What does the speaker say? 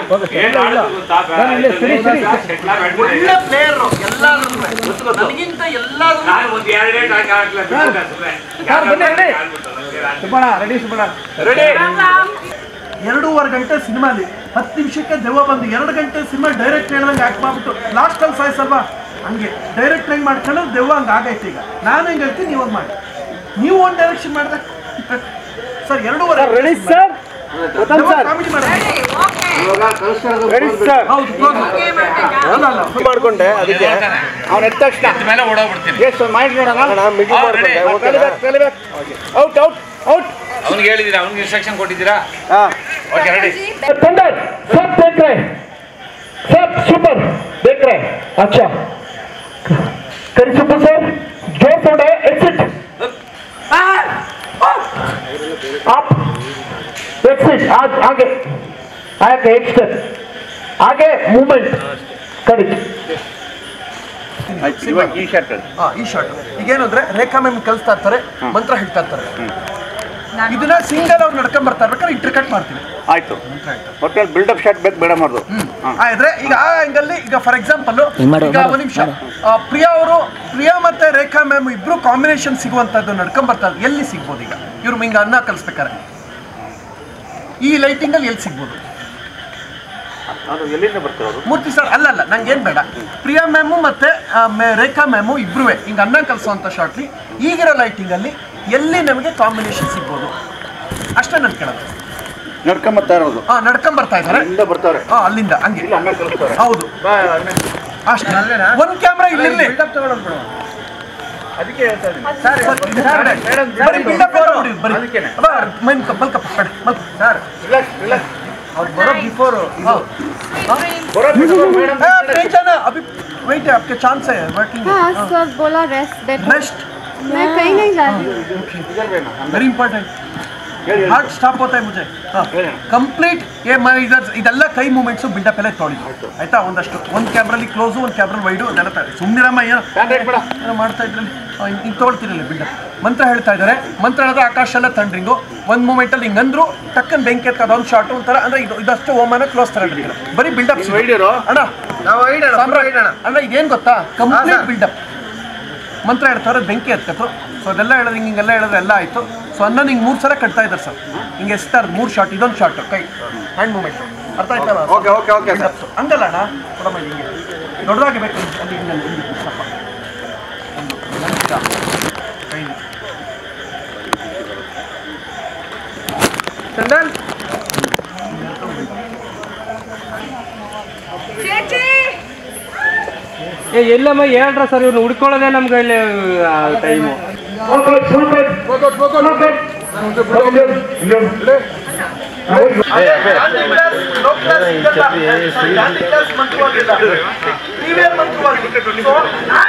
ಒಳ್ಳೆ ಪ್ಲೇಯರ್ ಎಲ್ಲಾದ್ರೂ ನನಗಿಂತ ಎಲ್ಲಾದ್ರೂ ಒಂದು ಎರಡೇ ಟಾಕ್ ಹಾಕ್ಲ ಸುಬ್ಬಣ್ಣ ರೆಡಿ ಸುಬ್ಬಣ್ಣ ಎರಡೂವರೆ ಗಂಟೆ ಸಿನಿಮಾಲಿ ಹತ್ತು ನಿಮಿಷಕ್ಕೆ ದೆವ್ವ ಬಂದು ಎರಡು ಗಂಟೆ ಸಿನಿಮಾ ಡೈರೆಕ್ಟ್ ಹೇಳ್ದಂಗೆ ಆಕ್ಟ್ ಮಾಡ್ಬಿಟ್ಟು ಲಾಸ್ಟಲ್ಲಿ ಸಾಯಿಸಲ್ವಾ ಹಂಗೆ ಡೈರೆಕ್ಟ್ ಹೆಂಗೆ ಮಾಡ್ಕೊಂಡು ದೆವ್ವ ಹಂಗೆ ಆಗೈತೆ ಈಗ ನಾನು ಹೆಂಗೆ ಹೇಳ್ತೀನಿ ನೀವು ಹಂಗೆ ಮಾಡಿ ನೀವು ಒಂದು ಡೈರೆಕ್ಷನ್ ಮಾಡಿದೆ ಸರ್ ಎರಡೂವರೆ ರೆಡಿ ಸರ್ ಕಾಮಿಡಿ ಮಾಡಿ ರೆಡಿ ಸರ್ ಹೌದು close. ಅಲ್ಲ ಅಲ್ಲ ಮಾಡ್ಕೊಂಡೆ ಅದಕ್ಕೆ ಅವ್ನು ಎದ್ದ ತಕ್ಷಣ ಮೇಲೆ ಓಡೋಗ್ಬಿಡ್ತೀನಿ ಎಷ್ಟು ಮೈಂಡ್ ನೋಡೋಣ ಮಿಡ್ಲ್ ಮಾಡ್ಕೊಂಡೆ ಔಟ್ ಔಟ್ ಔಟ್ ಅವ್ನಿಗೆ ಹೇಳಿದ್ದೀರಾ ಅವ್ನಿಗೆ ಇನ್ಸ್ಟ್ರಕ್ಷನ್ ಕೊಟ್ಟಿದ್ದೀರಾ ಹಾಂ ಓಕೆ ರೆಡಿ पंडित सब देख रहे हैं सब सुपर देख रहे हैं अच्छा करी सुपर सर जो फोड़ है एक्सिट आप एक्सिट आज आगे आगे एक स्टेप आगे मूवमेंट करी ಇವಾಗ ಈ ಶರ್ಟ್ ಹಾ ಈ ಶಾರ್ಟ್ ಈಗೇನು ಅಂದ್ರೆ ರೇಖಾ ಮ್ಯಾಮ್ ಕಲಿಸ್ತಾ ಇರ್ತಾರೆ ಮಂತ್ರ ಹೇಳ್ತಾ ಇರ್ತಾರೆ ಇದನ್ನ ಸಿಂಗಲ್ ಅವ್ರು ನಡ್ಕೊಂಡ್ ಬರ್ತಾ ಇರ್ಬೇಕಾದ್ರೆ ಇಂಟರ್ಕಟ್ ಮಾಡ್ತೀವಿ ಆಯ್ತು ಒಟ್ಟಲ್ಲಿ ಬಿಲ್ಡಪ್ ಶಾರ್ಟ್ ಬೇಕು ಬೇಡ ಮಾಡ್ದು ಆದ್ರೆ ಈಗ ಆ ಆಂಗಲ್ ಈಗ ಫಾರ್ ಎಕ್ಸಾಂಪಲ್ ಈಗ ಒಂದು ನಿಮಿಷ ಆ, ಪ್ರಿಯಾ ಅವರು ಪ್ರಿಯಾ ಮತ್ತೆ ರೇಖಾ ಮ್ಯಾಮ್ ಇಬ್ರು ಕಾಂಬಿನೇಷನ್ ಸಿಗುವಂತದ್ದು ನಡ್ಕೊಂಡ್ ಬರ್ತಾ ಇರೋದು ಎಲ್ಲಿ ಸಿಗ್ಬೋದು ಈಗ ಇವ್ರು ಹಿಂಗ ಅನ್ನ ಕಲಿಸ್ಬೇಕಾರೆ ಈ ಲೈಟಿಂಗ್ ಅಲ್ಲಿ ಎಲ್ಲಿ ಸಿಗ್ಬೋದು ಅದು ಎಲ್ಲಿಂದ ಬರ್ತಾರೆ ಅವರು ಮೂರ್ತಿ ಸರ್ ಅಲ್ಲ ಅಲ್ಲ ನಂಗೆ ಏನ್ ಬೇಡ ಪ್ರಿಯಾ ಮ್ಯಾಮು ಮತ್ತೆ ಆ, ಮೆ- ರೇಖಾ ಮ್ಯಾಮು ಇಬ್ರು ಹಿಂಗ ಅನ್ನ ಕಲಿಸುವಂತ ಶಾರ್ಟ್ಲಿ ಈಗಿರೋ ಲೈಟಿಂಗ್ ಅಲ್ಲಿ ಎಲ್ಲಿ ನಮಗೆ ಕಾಂಬಿನೇಷನ್ ಸಿಗ್ಬೋದು ಅಷ್ಟೇ ನನ್ ಕೇಳೋದು ನಡ್ಕೊಂಬತ್ತಾ ಇರೋದು ಹಾ ನಡ್ಕೊಂಡ್ ಬರ್ತಾ ಇದ್ದಾರೆ ಇಲ್ಲಿಂದ ಬರ್ತಾರೆ ಹಾ ಅಲ್ಲಿಂದ ಹಂಗೆ ಇಲ್ಲ ಅನ್ನ ಕಳಿಸ್ತಾರೆ ಹೌದು ಅಷ್ಟೇ ಒಂದ್ ಕ್ಯಾಮ್ರಾ ಇಲ್ಲಿರ್ಲಿ ಅದಕ್ಕೆ ಹೇಳ್ತಾ ಇದ್ದೀನಿ ಬರೀ build-up ಎಲ್ಲ ನೋಡಿ, ಬರೀ. ಅದಕ್ಕೇನೆ. ಅಬ್ಬಾ, ಮೈನ್ ಕ- ಮಲ್ಕಪ್ಪ, ಬೇಡ, ಮಲ್ಕ. ರಿಲ್ಯಾಕ್ಸ್ ರಿಲ್ಯಾಕ್ಸ್ ಅವ್ರು ಬರೋ ಬಿಫೋರ್ ಬರೋ ಮೇಡಮ್ टेंशन अभी वेट है आपके चांस है वर्किंग हाँ सर बोला रेस्ट बैठो रेस्ट मैं कहीं नहीं जा रही हूँ वेरी इंपॉर्टेंट ಹೇಳಿ हार्ट स्टॉप होता है मुझे ಕಂಪ್ಲೀಟ್ ಏ ಮ ಇದರ್ ಇದೆಲ್ಲ ಕೈ ಮೂಮೆಂಟ್ಸು ಬಿಲ್ಡಪ್ ಎಲ್ಲ ತೊಳಿದು ಆಯ್ತಾ ಒಂದಷ್ಟು ಒಂದು ಕ್ಯಾಮ್ರಲ್ಲಿ ಕ್ಲೋಸು ಒಂದು ಕ್ಯಾಮ್ರಲ್ಲಿ ವೈಡು ಅದೆಲ್ಲ ಸುಮ್ಮನಿರಮ್ಮ ಏನೋ ಪ್ಯಾನ್ ರೇಟ್ ಬೇಡ ಏನೋ ಮಾಡ್ತಾ ಇದ್ರಲ್ಲಿ ಹಿಂಗೆ ತೊಗೊಳ್ತಿರಲಿಲ್ಲ ಬಿಲ್ಡಪ್ ಮಂತ್ರ ಹೇಳ್ತಾ ಇದ್ದಾರೆ ಮಂತ್ರ ಹೇಳಿದ್ರೆ ಆಕಾಶ ಎಲ್ಲ ತಂಡ್ರಿಂಗು ಒಂದು ಮೂಮೆಂಟಲ್ಲಿ ಹಿಂಗೆ ಅಂದ್ರು ಟಕ್ಕನ್ ಬೆಂಕಿ ಎತ್ಕ ಅದೊಂದು ಶಾರ್ಟ್ ಒಂಥರ ಅಂದ್ರೆ ಇದು ಇದಷ್ಟು ಓಮನ ಕ್ಲೋಸ್ ತರ ಇಟ್ಟಿಲ್ಲ ಬರೀ ಬಿಲ್ಡಪ್ ವೈಡಿಯರು ಅಣ್ಣ ಸಾಮ್ರಾಟ್ ಅಣ್ಣ ಇದೇನು ಗೊತ್ತಾ ಕಂಪ್ಲೀಟ್ ಬಿಲ್ಡಪ್ ಮಂತ್ರ ಹೇಳ್ತಾರೆ ಬೆಂಕಿ ಎತ್ಕತ್ರು ಸೊ ಅದೆಲ್ಲ ಹೇಳೋದು ಹಿಂಗೆ ಹಿಂಗೆಲ್ಲ ಹೇಳೋದು ಎಲ್ಲ ಆಯಿತು ಸೊ ಅನ್ನ ಹಿಂಗೆ ಮೂರು ಸಲ ಕಟ್ತಾ ಇದ್ದಾರೆ ಸರ್ ಹಿಂಗೆ ಎಸ್ತಾರೆ ಮೂರು ಶಾಟ್ ಇದೊಂದು ಶಾಟ್ ಕೈ ಹ್ಯಾಂಡ್ ಮೂಮೆಂಟ್ ಅರ್ಥ ಆಯ್ತಲ್ಲ ಓಕೆ ಓಕೆ ಓಕೆ ಸರ್ ಹಂಗಲ್ಲ ಅಣ್ಣ ಕೊಡಮ್ಮ ಹಿಂಗೆ ದೊಡ್ಡದಾಗಿ ಬೇಕು ಅಲ್ಲಿ ಹಿಂಗಲ್ಲ ಹಿಂಗೆ ಸ್ವಲ್ಪ ಒಂದು ನಂತರ ಕೈ ಚಂದನ್ ಏ ಎಲ್ಲಮ್ಮ ಹೇಳ್ರ ಸರ್ ಇವ್ನು ಹುಡ್ಕೊಳ್ಳೋದೇ ನಮ್ಗೆ ಇಲ್ಲಿ ಟೈಮು ಮಂತ್ರವಾಗಿಲ್ಲ ಪ್ರೀಮಿಯರ್ ಮಂತ್ರವಾಗಿಲ್ಲ